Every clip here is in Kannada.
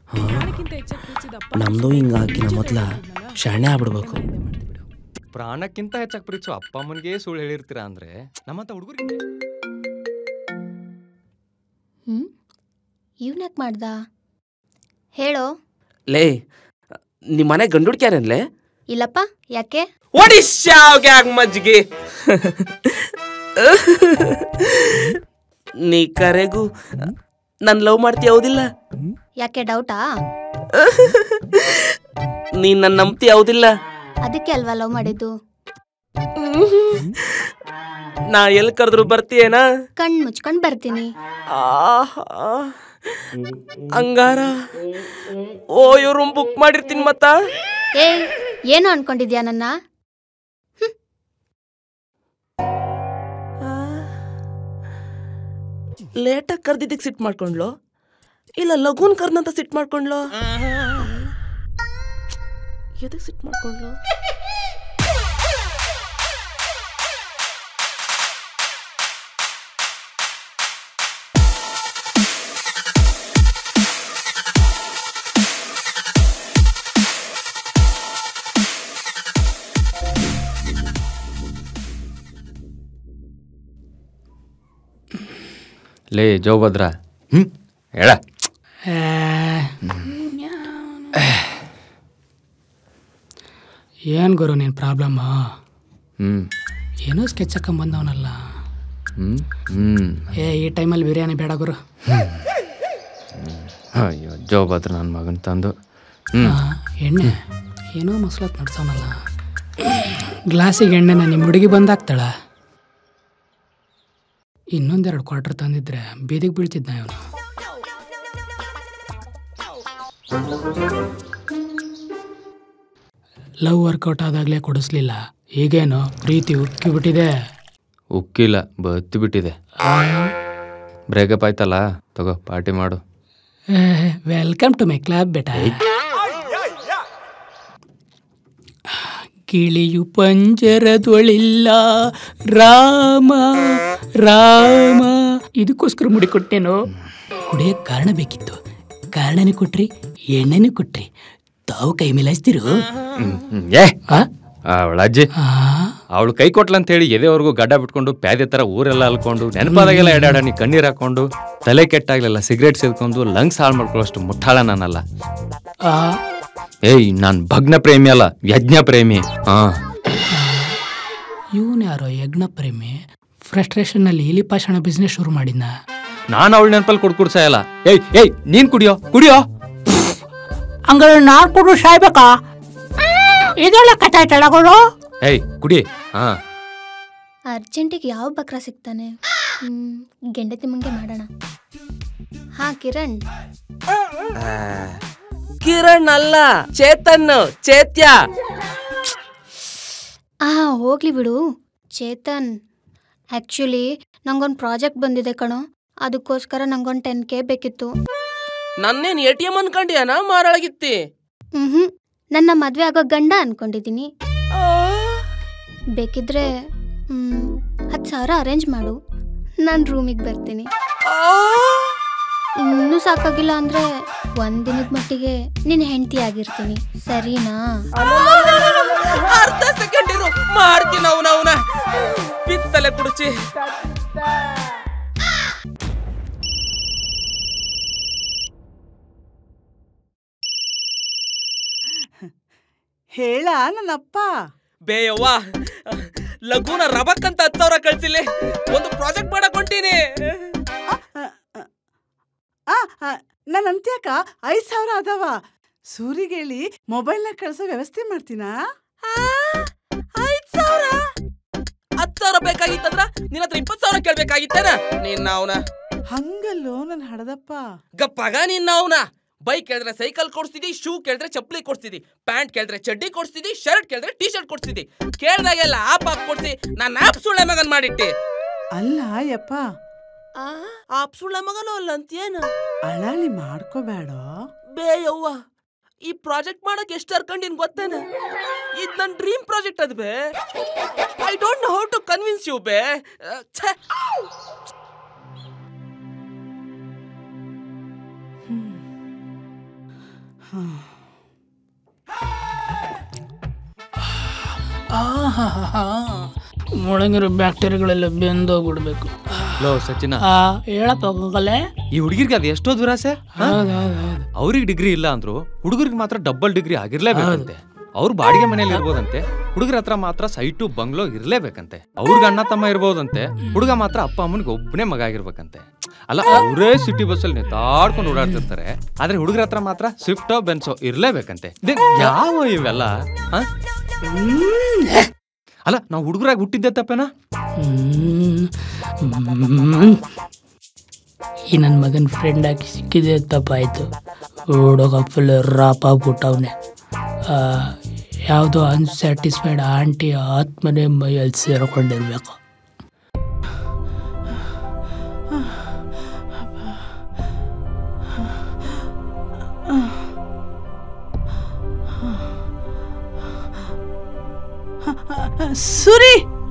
ಪ್ರಾಣಕ್ಕಿಂತ ಹೆಚ್ಚಾಗಿ ಪ್ರೀತಿಸಿದ ಅಪ್ಪ ನಮ್ದು ಹಿಂಗಾಕಿನ ಮೊದ್ಲ ಶಾಣೆ ಆಗ್ಬಿಡ್ಬೇಕು ಪ್ರಾಣಕ್ಕಿಂತ ಹೆಚ್ಚಾಗಿ ಪ್ರೀತಿಸೋ ಅಪ್ಪ ಅಮ್ಮನಿಗೆ ಸುಳ್ಳು ಹೇಳಿರ್ತೀರಾ ಅಂದ್ರೆ ನಮ್ಮಂತ ಹುಡುಗರಿಗೆ ಹ್ಞೂ ಇವ್ನ್ಯಾಕೆ ಮಾಡ್ದ ಹೇಳೋ ಲೇ ನಿಮ್ಮ ಮನೆ ಗಂಡುಡ್ಕ್ಯಾರನ್ಲೇ ಇಲ್ಲಪ್ಪ ಯಾಕೆ ಒಡಿಶಾವ್ಗ್ಯಾಗ ಮಜ್ಜಿಗೆ ನೀ ಕರೆಗೂ ನನ್ ಲವ್ ಮಾಡ್ತೀಯ ಹೌದಿಲ್ಲ ಯಾಕೆ ಡೌಟಾ ನೀ ನನ್ ನಂಬ್ತಿ ಹೌದಿಲ್ಲ ಅದಕ್ಕೆ ಅಲ್ವಾ ಲವ್ ಮಾಡಿದ್ದು ನಾ ಎಲ್ ಕರೆದ್ರು ಬರ್ತೀಯೇನಾ ಕಣ್ ಮುಚ್ಕೊಂಡ್ ಬರ್ತೀನಿ ಆಹಾ. ಹಂಗಾರ ಓ ಇವ್ರು ರೂಮ್ ಬುಕ್ ಮಾಡಿರ್ತೀನಿ ಮತ್ತ ಏ ಏನು ಅನ್ಕೊಂಡಿದ್ಯಾ ನನ್ನ ಲೇಟಾಗಿ ಕರ್ದಿದ್ದಕ್ಕೆ ಸಿಟ್ ಮಾಡ್ಕೊಂಡ್ಲು ಇಲ್ಲ ಲಘುನ್ ಕರ್ದಂತ ಸಿಟ್ ಮಾಡ್ಕೊಂಡ್ಲು ಎದಕ್ಕೆ ಸಿಟ್ ಮಾಡ್ಕೊಂಡ್ಲು ಲೇ ಜೋಭದ್ರ ಹ್ಮ್ ಹೇಳ ಏನು ಗುರು ನಿನ್ನ ಪ್ರಾಬ್ಲಮ್ ಹ್ಮ್ ಏನೋ ಸ್ಕೆಚ್ ಹಾಕೊಂಡ್ ಬಂದವನಲ್ಲ ಹ್ಮ್ ಹ್ಮ್ ಏ ಈ ಟೈಮಲ್ಲಿ ಬಿರಿಯಾನಿ ಬೇಡ ಗುರು ಅಯ್ಯೋ ಜೋಭದ್ರ ನನ್ನ ಮಗನ್ ತಂದು ಹ್ಮ್ ಆ, ಎಣ್ಣೆ ಏನೋ ಮಸ್ಲತ್ ನಡ್ಸೋನಲ್ಲ ಗ್ಲಾಸಿಗೆ ಎಣ್ಣೆನ ನಿಮ್ಮ ಹುಡುಗಿ ಬಂದಾಕ್ತಾಳ ಇನ್ನೊಂದೆರಡು ಕ್ವಾರ್ಟರ್ ತಂದಿದ್ರೆ ಬೀದಿಗೆ ಬೀಳ್ತಿದ್ನ ಇವನು ಲವ್ ವರ್ಕೌಟ್ ಆದಾಗಲೇ ಕೊಡಿಸ್ಲಿಲ್ಲ ಈಗೇನು ಪ್ರೀತಿ ಉಕ್ಕಿಬಿಟ್ಟಿದೆ ಉಕ್ಕಿಲ್ಲ ಬತ್ತಿ ಬಿಟ್ಟಿದೆ ಬ್ರೇಕಪ್ ಆಯ್ತಲ್ಲ ತಗೋ ಪಾರ್ಟಿ ಮಾಡು ವೆಲ್ಕಮ್ ಟು ಮೈ ಕ್ಲಾಬ್ ಬೇಟ ಗಿಳಿಯು ಪಂಜರದೊಳಿಲ್ಲ ರಾಮ ರಾಮ ಇದಕ್ಕೋಸ್ಕರ ಮುಡಿಕೊಟ್ಟೇನು ಕುಡಿಯಕ್ಕೆ ಕಾರಣ ಬೇಕಿತ್ತು ಕಾರಣನೇ ಕೊಟ್ರಿ ಎಣ್ಣೆನೂ ಕೊಟ್ರಿ ತಾವು ಕೈ ಮೇಲಾಯ್ಸ್ತಿರು ಹ್ಮ್, ಹ್ಮ್. ಏ ಆ? ಅವಳ ಅಜ್ಜಿ ಆ? ಅವಳು ಕೈ ಕೊಟ್ಲಂತ ಹೇಳಿ ಎದೆವರೆಗೂ ಗಡ್ಡ ಬಿಟ್ಕೊಂಡು ಪ್ಯಾದೆ ತರ ಊರೆಲ್ಲ ಅಲ್ಕೊಂಡು ನೆನಪಾದಾಗೆಲ್ಲ ಎಡಾಡ ನೀ ಕಣ್ಣೀರ್ ಹಾಕೊಂಡು ತಲೆ ಕೆಟ್ಟಾಗ್ಲಿಲ್ಲ ಸಿಗರೇಟ್ ಸೇದ್ಕೊಂಡು ಲಂಗ್ಸ್ ಹಾಳು ಮಾಡ್ಕೊಳ್ಳೋಷ್ಟು ಮುಟ್ಟಾಳ ನಾನಲ್ಲ ಆ, ಏಯ್ ನಾನ್ ಭಗ್ನ ಪ್ರೇಮಿ ಅಲ್ಲ ಯಜ್ಞ ಪ್ರೇಮಿ ಹಾ ಇವನ್ ಯಾರೋ ಯಜ್ಞ ಪ್ರೇಮಿ ಫ್ರಸ್ಟ್ರೇಷನ್ನಲ್ಲಿ ಇಲಿ ಪಾಷಾಣ ಬಿಸ್ನೆಸ್ ಶುರು ಮಾಡಿದ್ನ ನಾನು ಅವಳ ನೆನಪಲ್ಲಿ ಕೊಡ್ ಕುಡ್ಸಾಯಲ್ಲ ಏಯ್ ಏಯ್ ನೀನ್ ಕುಡಿಯೋ ಕುಡಿಯೋ ಹಂಗಾರೆ ನಾನ್ ಕೊಡು ಸಾಯ್ಬೇಕಾ ಇದೆಲ್ಲ ಕಥೆ ಕೆಳಗೋಡು ಏಯ್ ಕುಡಿ ಹಾ ಅರ್ಜೆಂಟಿಗೆ ಯಾವ ಬಕ್ರ ಸಿಗ್ತಾನೆ ಹ್ಮ್ ಗೆಂಡತಿ ಮುಂಗೆ ಮಾಡೋಣ ಹಾ ಕಿರಣ್ ಕಿರಣ್ ಅಲ್ಲ ಚೇತನ್ ಚೇತ್ಯ ಆ ಹೋಗ್ಲಿ ಬಿಡು ಚೇತನ್ ಆ್ಯಕ್ಚುಲಿ ನಂಗೊಂದು ಪ್ರಾಜೆಕ್ಟ್ ಬಂದಿದೆ ಕಣೋ ಅದಕ್ಕೋಸ್ಕರ ನಂಗೊಂದು ಟೆನ್ ಕೆ ಬೇಕಿತ್ತು ನನ್ನೇನ್ ಎ ಟಿ ಎಂ ಅನ್ಕೊಂಡಿಯಾನ ಮಾರಾಳಗಿತ್ತಿ ಹ್ಞೂ ನನ್ನ ಮದುವೆ ಆಗೋ ಗಂಡ ಅನ್ಕೊಂಡಿದ್ದೀನಿ ಬೇಕಿದ್ರೆ ಹತ್ತು ಸಾವಿರ ಅರೇಂಜ್ ಮಾಡು ನಾನು ರೂಮಿಗೆ ಬರ್ತೀನಿ ಇನ್ನೂ ಸಾಕಾಗಿಲ್ಲ ಅಂದರೆ ಒಂದಿನದ ಮಟ್ಟಿಗೆ ನಿನ್ನ ಹೆಂಡತಿ ಆಗಿರ್ತೀನಿ ಸರಿನಾ ಅರ್ಧ ಸೆಕೆಂಡ್ ಇರು ಮಾಡ್ತೀನಿ ಅವನ ಅವನ ಬಿತ್ತಲೆ ಕುಡಿಚಿ ಹೇಳ ನನ್ನಪ್ಪ ಬೇಯವ್ವ ಲಘುನ ರಬಕ್ ಅಂತ ಹತ್ತು ಸಾವಿರ ಕಳ್ಸಿಲ್ಲಿ ಒಂದು ಪ್ರಾಜೆಕ್ಟ್ ಮಾಡಕ್ ಹೊಂಟೀನಿ ಆ ಆ, ನನ್ ಅಂತ್ಯಾಕ ಐದ್ ಸಾವಿರ ಅದಾವ ಸೂರಿಗೇಳಿ ಮೊಬೈಲ್ನ ಕಳ್ಸೋ ವ್ಯವಸ್ಥೆ ಮಾಡ್ತೀನಾ ಐದ್ ಸಾವಿರ ಹತ್ತು ಸಾವಿರ ಬೇಕಾಗಿತ್ತಂದ್ರ ನಿನ್ನ ಹತ್ರ ಇಪ್ಪತ್ತು ಸಾವಿರ ಕೇಳ್ಬೇಕಾಗಿತ್ತೇನ ನಿನ್ನ ಅವನ ಹಂಗಲ್ಲೋ ನನ್ ಹಡದಪ್ಪ ಗಪ್ಪಾಗ ನಿನ್ನ ಅವನ ಬೈಕ್ ಕೇಳಿದ್ರೆ ಸೈಕಲ್ ಕೊಡ್ಸ್ತಿದಿ ಶೂ ಕೇಳಿದ್ರೆ ಚಪ್ಪಲಿ ಕೊಡ್ಸ್ತಿದಿ ಪ್ಯಾಂಟ್ ಕೇಳಿದ್ರೆ ಚಡ್ಡಿ ಕೊಡ್ಸ್ತಿದಿ ಶರ್ಟ್ ಕೇಳಿದ್ರೆ ಟಿ ಶರ್ಟ್ ಕೊಡ್ಸ್ತಿದಿ ಕೇಳ್ದಾಗೆಲ್ಲ ಆಪ್ ಆಪ್ ಕೊಡ್ಸಿ ನಾನು ಆಪ್ ಸುಳ್ಳೆ ಮಗನ್ ಮಾಡಿಟ್ಟೆ ಅಲ್ಲ ಯಪ್ಪ ಆಪ್ ಸುಳ್ಳೆ ಮಗನೂ ಅಲ್ಲ ಅಂತೇನು ಅಳಾಳಿ ಮಾಡ್ಕೋಬೇಡ ಬೇಯವ್ವ ಈ ಪ್ರಾಜೆಕ್ಟ್ ಮಾಡಕ್ ಎಷ್ಟು ಅರ್ಕೊಂಡಿನ್ ಗೊತ್ತೇನ ಇದ್ ನನ್ ಡ್ರೀಮ್ ಪ್ರಾಜೆಕ್ಟ್ ಅದ್ bae I don't know how to convince you bae ಛೆ. ಒಳಗಿರೋ ಬ್ಯಾಕ್ಟೀರಿಯಾಗಳೆಲ್ಲ ಬೆಂದೋಗ್ಬಿಡ್ಬೇಕು ಲೋ ಸಚಿನ ಆ ಹೇಳಪ್ಪ ಹೋಗಲೆ ಈ ಹುಡುಗಿರ್ಗೆ ಅದು ಎಷ್ಟೋ ದುರಾಸೆ ಹೌದು ಹೌದು ಹೌದು ಅವ್ರಿಗೆ ಡಿಗ್ರಿ ಇಲ್ಲ ಅಂದ್ರು ಹುಡುಗರಿಗೆ ಮಾತ್ರ ಡಬಲ್ ಡಿಗ್ರಿ ಆಗಿರ್ಲೇಬೇಕಂತೆ ಅವ್ರು ಬಾಡಿಗೆ ಮನೇಲಿ ಇರ್ಬೋದಂತೆ ಹುಡುಗರ ಹತ್ರ ಮಾತ್ರ ಸೈಟು ಬಂಗ್ಲೋ ಇರ್ಲೇಬೇಕಂತೆ ಅವ್ರಿಗೆ ಅಣ್ಣ ತಮ್ಮ ಇರ್ಬೋದಂತೆ ಹುಡುಗ ಮಾತ್ರ ಅಪ್ಪ ಅಮ್ಮನಿಗೆ ಒಬ್ಬನೇ ಮಗ ಆಗಿರ್ಬೇಕಂತೆ ಅಲ್ಲ ಅವರೇ ಸಿಟಿ ಬಸ್ಸಲ್ಲಿ ನೇತಾಡ್ಕೊಂಡು ಓಡಾಡ್ತಿರ್ತಾರೆ ಆದ್ರೆ ಹುಡುಗರ ಹತ್ರ ಮಾತ್ರ ಸ್ವಿಫ್ಟೋ ಬೆನ್ಸೋ ಇರ್ಲೇಬೇಕಂತೆ ಇದೇ ಯಾವ ಇವೆಲ್ಲ ಹ? ಅಲ್ಲ ನಾವು ಹುಡುಗರಾಗಿ ಹುಟ್ಟಿದ್ದೆ ತಪ್ಪೇನಾ ಹ್ಮ್. ಹ್ಮ್. ಈ ನನ್ನ ಮಗನ ಫ್ರೆಂಡ್ ಆಗಿ ಸಿಕ್ಕಿದೆ ತಪ್ಪಾಯ್ತು ಹುಡುಗ ಫುಲ್ ರಾಪ್ ಆಗ್ಬಿಟ್ಟವನೆ ಯಾವುದೋ ಅನ್ಸ್ಯಾಟಿಸ್ಫೈಡ್ ಆಂಟಿ ಆತ್ಮನೆ ಮೈಯಲ್ಲಿ ಸೇರ್ಕೊಂಡಿರ್ಬೇಕು ಸುರಿ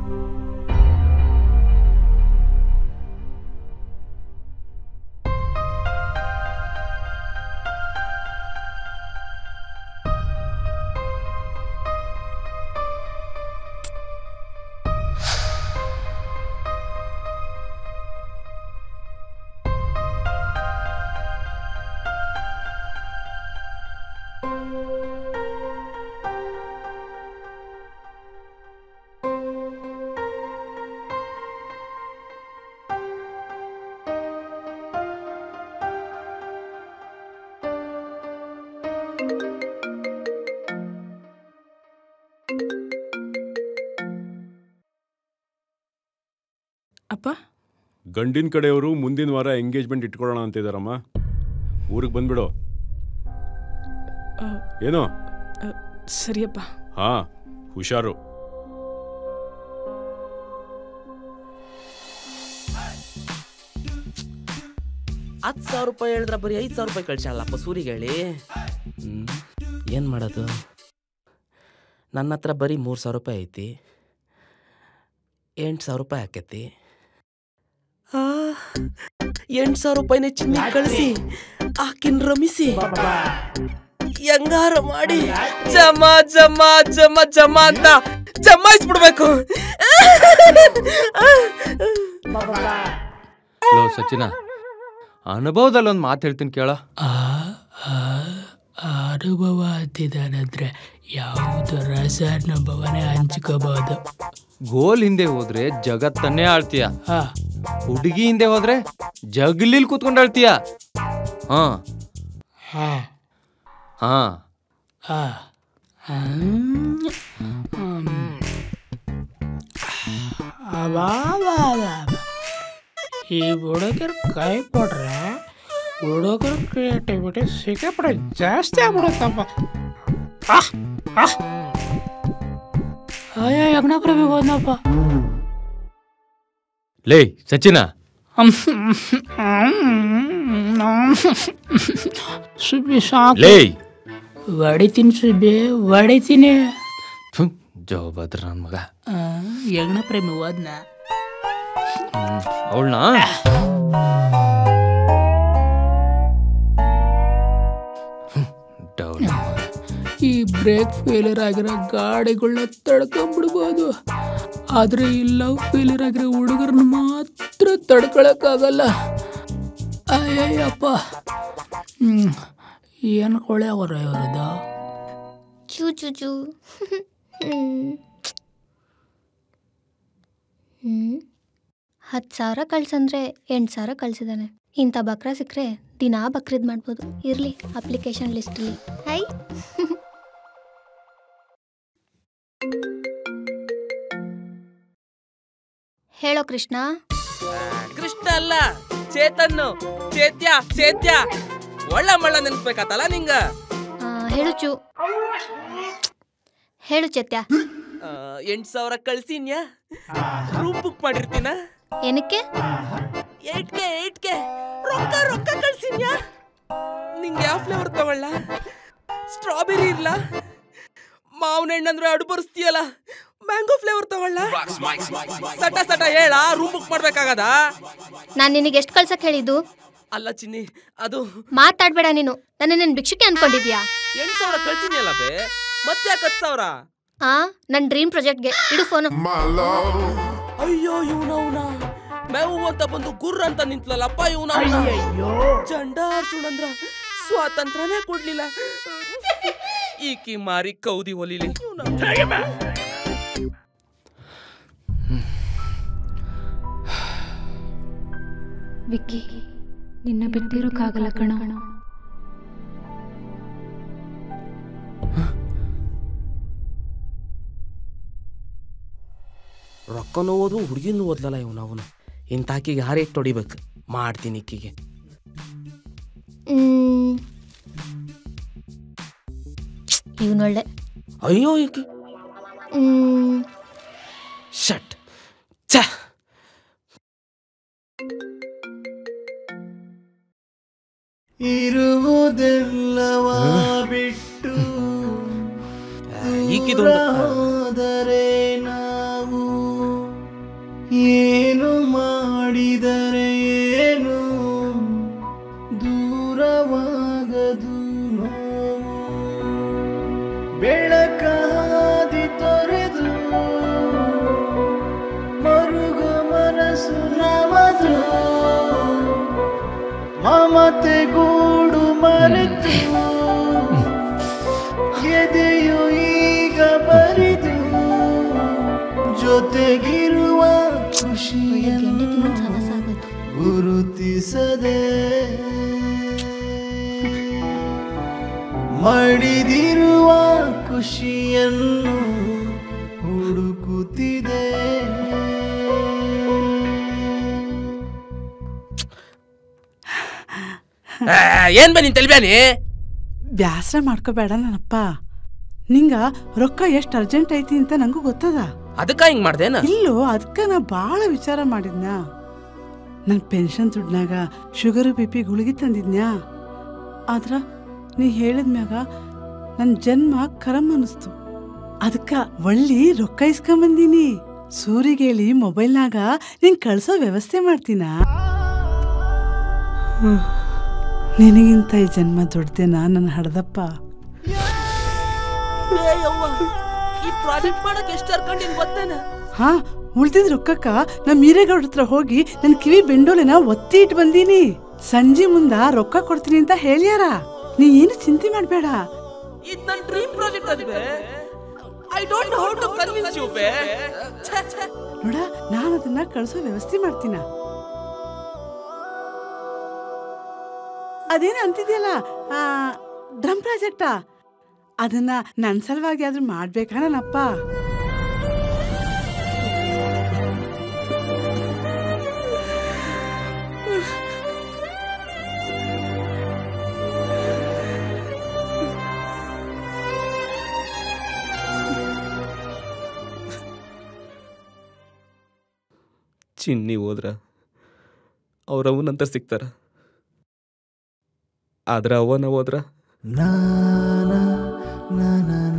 ಅಪ್ಪ ಗಂಡಿನ ಕಡೆಯವರು ಮುಂದಿನ ವಾರ ಎಂಗೇಜ್ಮೆಂಟ್ ಇಟ್ಕೊಳ್ಳೋಣ ಅಂತ ಇದಾರಮ್ಮ ಊರಿಗೆ ಬಂದ್ಬಿಡು ಆ, ಏನು ಆ, ಸರಿಯಪ್ಪ ಹಾ ಹುಷಾರು ಹತ್ತು ಸಾವಿರ ರೂಪಾಯಿ ಹೇಳಿದ್ರೆ ಬರೀ ಐದು ಸಾವಿರ ರೂಪಾಯಿ ಕಳ್ಸಲ್ಲಪ್ಪ ಸೂರಿಗೆ ಹೇಳಿ ಹ್ಮ್ ಏನು ಮಾಡೋದು ನನ್ನ ಹತ್ರ ಬರೀ ಮೂರು ಸಾವಿರ ರೂಪಾಯಿ ಐತಿ ಎಂಟು ಸಾವಿರ ರೂಪಾಯಿ ಆಕೈತಿ ಆ, ಎಂಟು ಸಾವಿರ ರೂಪಾಯಿನ ಚಿನ್ನ ಕಳಿಸಿ ಆಕಿನ್ ರಮಿಸಿ ಹೆಂಗಾರ ಮಾಡಿ ಜಮ ಜಮ ಜಮ ಜಮ ಅಂತ ಜಮಾಯಿಸ್ಬಿಡ್ಬೇಕು ಲೋ ಸಚಿನ ಅನುಭವದಲ್ಲಿ ಒಂದು ಮಾತು ಹೇಳ್ತೀನಿ ಕೇಳ ಆ ಆ, ಆ ಅನುಭವ ಅಂತಿದ್ದಾನಂದ್ರೆ ಯಾವುದು ರಸಾನುಭವನೇ ಹಂಚ್ಕೋಬಹುದು ಗೋಲ್ ಹಿಂದೆ ಹೋದ್ರೆ ಜಗತ್ತನ್ನೇ ಆಳ್ತೀಯ ಆ ಹುಡುಗಿ ಹಿಂದೆ ಹೋದ್ರೆ ಜಗಲಿಲ್ ಕೂತ್ಕೊಂಡು ಆಳ್ತೀಯ ಹಾ ಹಾ ಹಾ ಆ ಹ್ಮ್. ಹ್ಮ್. ಅಬಾಬಾಬಾಬ. ಈ ಹುಡುಗರು ಕೈ ಕೊಟ್ರೆ ಹುಡುಗರ ಕ್ರಿಯೇಟಿವಿಟಿ ಸಿಕ್ಕಾಪಟ್ಟೆ ಜಾಸ್ತಿ ಆಗ್ಬಿಡುತ್ತಪ್ಪ ಆಹ್, ಆಹ್. ಅಯ್ಯೋ ಯಜ್ಞಪ್ರಭು ಬಂದಪ್ಪ ಲೇ ಸಚಿನ ಸುಬ್ಬಿ ಸಾಕು ಲೇ ಹೊಡಿತೀನಿ ಸುಬ್ಬಿ ಹೊಡಿತೀನಿ ಜೋಬದ್ರ ನನ್ ಮಗ ಯಜ್ಞ ಪ್ರೇಮಿ ಹೋದ್ನ ಅವಳನ್ನ ಈ ಬ್ರೇಕ್ ಫೇಲಿಯರ್ ಆಗಿರೋ ಗಾಡಿಗಳನ್ನ ತಡ್ಕೊಂಬಿಡ್ಬೋದು ಆದರೆ ಈ ಲವ್ ಫೇಲಿಯರ್ ಆಗಿರೋ ಹುಡುಗರನ್ನ ಮಾತ್ರ ತಡ್ಕೊಳಕ್ಕಾಗಲ್ಲ ಅಯ್ಯಯ್ಯಪ್ಪ ಹ್ಮ್ ಏನು ಕೊಳೆ ಅವರ ಇವ್ರದ್ದು ಚೂ ಚೂ ಚೂ ಹ್ಮ್. ಹ್ಮ್ ಹತ್ತು ಸಾವಿರ ಕಳ್ಸಂದ್ರೆ ಎಂಟು ಸಾವಿರ ಕಳ್ಸಿದಾನೆ ಇಂಥ ಬಕ್ರ ಸಿಕ್ಕರೆ ದಿನಾ ಬಕ್ರಿದ್ ಮಾಡ್ಬೋದು ಇರಲಿ ಅಪ್ಲಿಕೇಶನ್ ಲಿಸ್ಟಲ್ಲಿ ಹೈ ಹೇಳೋ ಕೃಷ್ಣ ಕೃಷ್ಣ ಅಲ್ಲ ಚೇತನ್ನು ಚೇತ್ಯ ಚೇತ್ಯ ಒಳ್ಳೆ ಮಳ್ಳ ನೆನ್ಸ್ಬೇಕಾತಲ್ಲ ನಿಂಗ ಆ, ಹೇಳು ಚೂ ಹೇಳು ಚೇತ್ಯ ಎಂಟು ಸಾವಿರ ಕಳ್ಸಿನ್ಯಾ ರೂಮ್ ಬುಕ್ ಮಾಡಿರ್ತೀನ ಏನಕ್ಕೆ ಏಟ್ಗೆ ಏಟ್ಗೆ ರೊಕ್ಕ ರೊಕ್ಕ ಕಳ್ಸಿನ್ಯಾ ನಿಂಗೆ ಯಾವ ಫ್ಲೇವರ್ ತಗೊಳ್ಳ ಸ್ಟ್ರಾಬೆರಿ ಇರ್ಲ ಮಾವಿನ ಹಣ್ಣಂದ್ರೆ ಅಡು ಬರ್ಸ್ತೀಯಲ್ಲ ಮ್ಯಾಂಗೋ ಫ್ಲೇವರ್ ತಗೊಳ್ಳ ಸಟ ಸಟ ಹೇಳ ರೂಮ್ ಬುಕ್ ಮಾಡ್ಬೇಕಾಗದ ನಾನು ನಿನಗೆ ಎಷ್ಟು ಕಳ್ಸಕ್ಕೆ ಹೇಳಿದ್ದು ಅಲ್ಲ ಚಿನ್ನಿ ಅದು ಮಾತಾಡ್ಬೇಡ ನೀನು ನನ್ನ ನನ್ನ ಭಿಕ್ಷುಕಿ ಅನ್ಕೊಂಡಿದ್ಯಾ ಎಂಟು ಸಾವಿರ ಕಳ್ಸಿದ್ಯಲ್ಲ ಬೇ ಮತ್ತೆ ಯಾಕೆ ಹತ್ತು ಸಾವಿರ ಆ ನನ್ನ ಡ್ರೀಮ್ ಪ್ರಾಜೆಕ್ಟ್ಗೆ ಇಡು ಫೋನು ಅಯ್ಯೋ ಇವನವನ ಮೇವು ಅಂತ ಬಂದು ಗುರ್ರ ಅಂತ ನಿಂತ್ಲಲ್ಲಪ್ಪ ಇವನ ಚಂಡ ಸುಣಂದ್ರ ಸ್ವಾತಂತ್ರ್ಯನೇ ಕೊಡ್ಲಿಲ್ಲ ಈಕಿ ಮಾರಿ ಕೌದಿ ಒಲಿಲಿ ವಿಕ್ಕಿ ನಿನ್ನ ಬಿಟ್ಟಿರೋಕ್ಕಾಗಲ್ಲ ಕಣ ರೊಕ್ಕನೂ ಓದು ಹುಡುಗಿನೂ ಓದ್ಲಲ್ಲ ಇವನು ಅವನು ಇಂತಾಕಿಗೆ ಹಾರೇಟ್ ಹೊಡಿಬೇಕು ಮಾಡ್ತೀನಿ ಈಕಿಗೆ ಇವನೊಳ್ಳೆ ಅಯ್ಯೋ ಈಕಿ ಹ್ಮ್ ಶಟ್ ಛ ಇರುವುದೆಲ್ಲವ ಬಿಟ್ಟು ಈಕಿದೊಂದು ಹೋದರೆ ನಾವು ಏನು ಮಾಡಿದರೆ ಏನು ದೂರವಾಗದು ನೋವು ಬೆಳಕಾದಿ ತೊರೆದು ಮರುಗ ಮನಸ್ಸು ನಮದು ಮಮತೆ ಗೂಡು ಮರೆತು ಎದೆಯು ಈಗ ಬರಿದು ಜೊತೆಗಿರುವ ಖುಷಿಯನ್ನು ಸಾಗೋಯ್ತು ಗುರುತಿಸದೆ ಮಡಿದಿರುವ ಖುಷಿಯನ್ನು ಹುಡುಕುತ್ತಿದೆ ಆ, ಏನ್ ಬನ್ನಿ ತಲ್ಬ್ಯಾನಿ ಬ್ಯಾಸರ ಮಾಡ್ಕೋಬೇಡ ನನ್ನಪ್ಪ ನಿಂಗ ರೊಕ್ಕ ಎಷ್ಟು ಅರ್ಜೆಂಟ್ ಐತಿ ಅಂತ ನಂಗೂ ಗೊತ್ತದ ಅದಕ್ಕ ಹಿಂಗ್ ಮಾಡ್ದೇನ ಇಲ್ಲೋ ಅದಕ್ಕ ನಾ ಭಾಳ ವಿಚಾರ ಮಾಡಿದ್ನ ನನ್ ಪೆನ್ಷನ್ ದುಡ್ನಾಗ ಶುಗರ್ ಬಿ ಪಿ ಗುಳಿಗೆ ತಂದಿದ್ನ್ಯಾ ಆದ್ರ ನೀ ಹೇಳಿದ್ಮ್ಯಾಗ ನನ್ನ ಜನ್ಮ ಕರಮ್ ಅನಿಸ್ತು ಅದಕ್ಕ ಒಳ್ಳಿ ರೊಕ್ಕ ಇಸ್ಕೊಂಬಂದೀನಿ ಸೂರಿಗೇಳಿ ಮೊಬೈಲ್ನಾಗ ನಿನ್ ಕಳ್ಸೋ ವ್ಯವಸ್ಥೆ ಮಾಡ್ತೀನ ಹ್ಮ್. ನಿನಗಿಂತ ಈ ಜನ್ಮ ದೊಡ್ಡದೇನ ನನ್ನ ಹಡ್ದಪ್ಪ ಏ ಯವ್ವ, ಈ ಪ್ರಾಜೆಕ್ಟ್ ಮಾಡಕ್ ಎಷ್ಟು ಅರ್ಕೊಂಡಿನ್ ಗೊತ್ತೇನ ಹಾ ಉಳ್ದಿದ್ ರೊಕ್ಕಕ್ಕ ನಮ್ ಮೀರೇಗೌಡ ಹತ್ರ ಹೋಗಿ ನನ್ ಕಿವಿ ಬೆಂಡೋಲೆನ ಒತ್ತಿ ಇಟ್ ಬಂದೀನಿ ಸಂಜೆ ಮುಂದ ರೊಕ್ಕ ಕೊಡ್ತೀನಿ ಅಂತ ಹೇಳ್ಯಾರ ನೀ ಏನು ಚಿಂತೆ ಮಾಡ್ಬೇಡ ಇದ್ ನನ್ ಡ್ರೀಮ್ ಪ್ರಾಜೆಕ್ಟ್ ಅದು bae I don't know how to convince you bae ಛೆ, ಛೆ. ನೋಡ ನಾನು ಅದನ್ನ ಕಳ್ಸೋ ವ್ಯವಸ್ಥೆ ಮಾಡ್ತೀನ ಅದೇನ ಅಂತಿದ್ಯಲ್ಲ ಆ, ಡ್ರಮ್ ಪ್ರಾಜೆಕ್ಟಾ ಅದನ್ನ ನನ್ ಸಲುವಾಗಿ ಆದ್ರೂ ಮಾಡ್ಬೇಕಾ ನನ್ನಪ್ಪ ಚಿನ್ನಿ ಹೋದ್ರ ಅವ್ರ ಅವನಂತ ಸಿಗ್ತಾರ ಆದ್ರ ಅವನ ಹೋದ್ರ ನಾನ ನಾನ